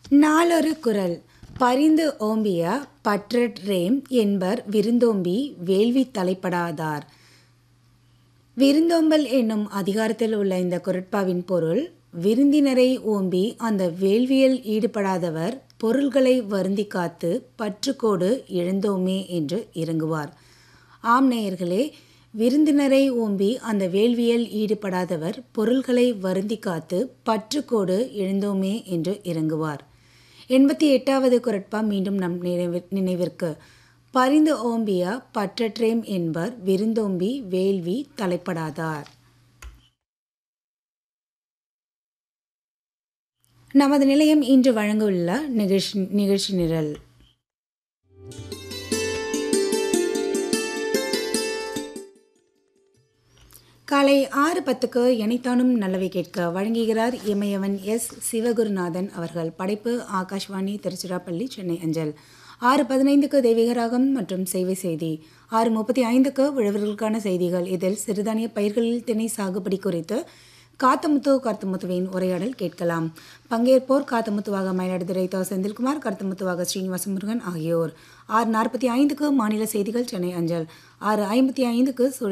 நாளொரு குரல் பரிந்து ஓம்பிய பற்றற்றேம் என்பர் விருந்தோம்பி வேள்வி தலைப்படாதார் விருந்தோம்பல் என்னும் அதிகாரத்தில் உள்ள இந்த குரட்பாவின் பொருள் விருந்தினரை ஓம்பி அந்த வேள்வியில் ஈடுபடாதவர் பொருள்களை வருந்தி காத்து பற்றுக்கோடு இழந்தோமே என்று இறங்குவார் ஆம் நேயர்களே விருந்தினரை ஓம்பி அந்த வேள்வியில் ஈடுபடாதவர் பொருள்களை வருந்தி காத்து பற்றுக்கோடு இழந்தோமே என்று இறங்குவார் எண்பத்தி எட்டாவது குரட்பா மீண்டும் நம் நினைவி நினைவிற்கு பரிந்து ஓம்பிய பற்றற்றேம் என்பர் விருந்தோம்பி வேள்வி தலைப்படாதார் நமது நிலையம் இன்று வழங்கவுள்ள நிகழ்ச்சி நிகழ்ச்சி நிரல் காலை ஆறு பத்துக்கு எனைத்தானும் நல்லவை கேட்க வழங்குகிறார் இமயவன் எஸ் சிவகுருநாதன் அவர்கள் படைப்பு ஆகாஷ்வாணி திருச்சிராப்பள்ளி சென்னை அஞ்சல் ஆறு பதினைந்துக்கு தெய்வீகராகம் மற்றும் செய்வை செய்தி ஆறு முப்பத்தி ஐந்துக்கு உழவர்களுக்கான செய்திகள் இதில் சிறுதானிய பயிர்களில் திணை சாகுபடி குறித்து காத்தமுத்து கருத்துமுத்துவின் உரையாடல் கேட்கலாம் பங்கேற்போர் காத்தமுத்துவாக மயிலாடுதுறை தோ செந்தில்குமார் கருத்துமுத்துவாக ஸ்ரீனிவாச முருகன் ஆகியோர் ஆறு நாற்பத்தி ஐந்துக்கு மாநில செய்திகள் சென்னை அஞ்சல் ஆறு ஐம்பத்தி ஐந்துக்கு